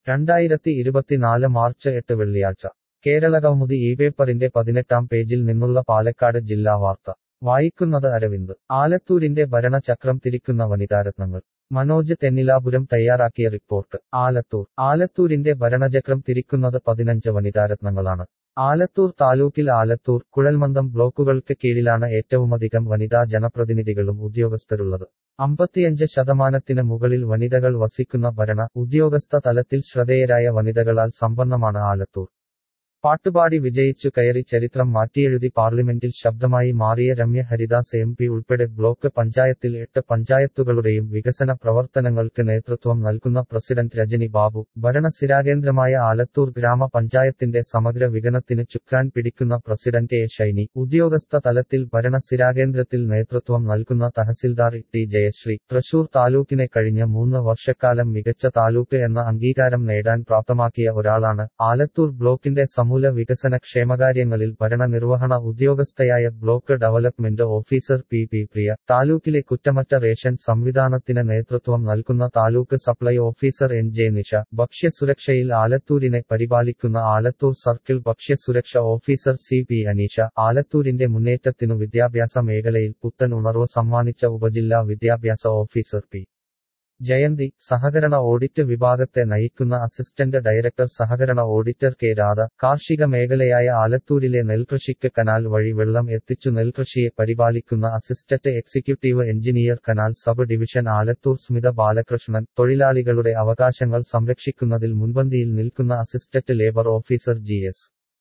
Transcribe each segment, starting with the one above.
രണ്ടായിരത്തി ഇരുപത്തിനാല് മാർച്ച് എട്ട് വെള്ളിയാഴ്ച കേരളകൗമുദി ഈ പേപ്പറിന്റെ പതിനെട്ടാം പേജിൽ നിന്നുള്ള പാലക്കാട് ജില്ലാ വാർത്ത വായിക്കുന്നത് അരവിന്ദ് ആലത്തൂരിന്റെ ഭരണചക്രം തിരിക്കുന്ന വനിതാരത്നങ്ങൾ മനോജ് തെന്നിലാപുരം തയ്യാറാക്കിയ റിപ്പോർട്ട് ആലത്തൂർ ആലത്തൂരിന്റെ ഭരണചക്രം തിരിക്കുന്നത് പതിനഞ്ച് വനിതാരത്നങ്ങളാണ് ആലത്തൂർ താലൂക്കിൽ ആലത്തൂർ കുഴൽമന്ദം ബ്ലോക്കുകൾക്ക് കീഴിലാണ് ഏറ്റവുമധികം വനിതാ ജനപ്രതിനിധികളും ഉദ്യോഗസ്ഥരുള്ളത് അമ്പത്തിയഞ്ച് ശതമാനത്തിന് മുകളിൽ വനിതകൾ വസിക്കുന്ന ഭരണ ഉദ്യോഗസ്ഥ തലത്തിൽ ശ്രദ്ധേയരായ വനിതകളാൽ സമ്പന്നമാണ് ആലത്തൂർ പാട്ടുപാടി വിജയിച്ചു കയറി ചരിത്രം മാറ്റിയെഴുതി പാർലമെന്റിൽ ശബ്ദമായി മാറിയ രമ്യ ഹരിദാസ് എം പി ഉൾപ്പെടെ ബ്ലോക്ക് പഞ്ചായത്തിൽ എട്ട് പഞ്ചായത്തുകളുടെയും വികസന പ്രവർത്തനങ്ങൾക്ക് നേതൃത്വം നൽകുന്ന പ്രസിഡന്റ് രജനി ബാബു ഭരണസിരാകേന്ദ്രമായ ആലത്തൂർ ഗ്രാമപഞ്ചായത്തിന്റെ സമഗ്ര വികസനത്തിന് ചുക്കാൻ പിടിക്കുന്ന പ്രസിഡന്റ് എ ഷൈനി ഉദ്യോഗസ്ഥ തലത്തിൽ ഭരണസിരാകേന്ദ്രത്തിൽ നേതൃത്വം നൽകുന്ന തഹസിൽദാർ ടി ജയശ്രീ തൃശൂർ താലൂക്കിനെ കഴിഞ്ഞ മൂന്ന് വർഷക്കാലം മികച്ച താലൂക്ക് എന്ന അംഗീകാരം നേടാൻ പ്രാപ്തമാക്കിയ ഒരാളാണ് ആലത്തൂർ ബ്ലോക്കിന്റെ സമൂല വികസന ക്ഷേമകാര്യങ്ങളിൽ ഭരണനിർവഹണ ഉദ്യോഗസ്ഥയായ block development officer P P Priya താലൂക്കിലെ കുറ്റമറ്റ റേഷൻ സംവിധാനത്തിന് നേതൃത്വം നൽകുന്ന taluk supply officer N J Nisha ഭക്ഷ്യസുരക്ഷയിൽ ആലത്തൂരിനെ പരിപാലിക്കുന്ന ആലത്തൂർ സർക്കിൾ ഭക്ഷ്യസുരക്ഷ ഓഫീസർ സി പി അനീഷ ആലത്തൂരിന്റെ മുന്നേറ്റത്തിനു വിദ്യാഭ്യാസ മേഖലയിൽ പുത്തൻ ഉണർവ് സമ്മാനിച്ച ഉപജില്ലാ വിദ്യാഭ്യാസ ഓഫീസർ പി ജയന്തി സഹകരണ ഓഡിറ്റ് വിഭാഗത്തെ നയിക്കുന്ന അസിസ്റ്റന്റ് ഡയറക്ടർ സഹകരണ ഓഡിറ്റർ കെ രാധ കാർഷിക മേഖലയായ ആലത്തൂരിലെ നെൽകൃഷിക്ക് കനാൽ വഴി വെള്ളം എത്തിച്ചു നെൽകൃഷിയെ പരിപാലിക്കുന്ന assistant executive engineer canal sub division Alathur Smitha Balakrishnan തൊഴിലാളികളുടെ അവകാശങ്ങൾ സംരക്ഷിക്കുന്നതിൽ മുൻപന്തിയിൽ നിൽക്കുന്ന assistant labour officer G S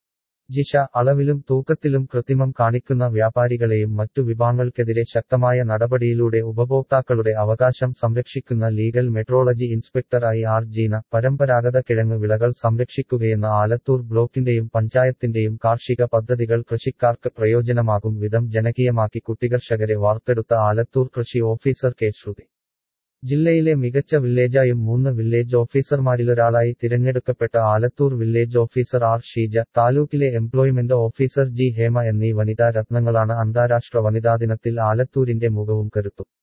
Jisha അളവിലും തൂക്കത്തിലും കൃത്രിമം കാണിക്കുന്ന വ്യാപാരികളെയും മറ്റു വിഭാഗങ്ങൾക്കെതിരെ ശക്തമായ നടപടിയിലൂടെ ഉപഭോക്താക്കളുടെ അവകാശം സംരക്ഷിക്കുന്ന ലീഗൽ മെട്രോളജി ഇൻസ്പെക്ടറായി ആർ ജീന പരമ്പരാഗത കിഴങ്ങ് വിളകൾ സംരക്ഷിക്കുകയെന്ന ആലത്തൂർ ബ്ലോക്കിന്റെയും പഞ്ചായത്തിന്റെയും കാർഷിക പദ്ധതികൾ കൃഷിക്കാർക്ക് പ്രയോജനമാകും വിധം ജനകീയമാക്കി കുട്ടികർഷകരെ വാർത്തെടുത്ത ആലത്തൂർ കൃഷി ഓഫീസർ കെ ശ്രുതി ജില്ലയിലെ മികച്ച വില്ലേജായും മൂന്ന് വില്ലേജ് ഓഫീസർമാരിലൊരാളായി തിരഞ്ഞെടുക്കപ്പെട്ട Alathur village officer R Sheeja താലൂക്കിലെ എംപ്ലോയ്മെന്റ് ഓഫീസർ ജി ഹേമ എന്നീ വനിതാ രത്നങ്ങളാണ് അന്താരാഷ്ട്ര വനിതാ ദിനത്തിൽ ആലത്തൂരിന്റെ മുഖവും കരുത്തും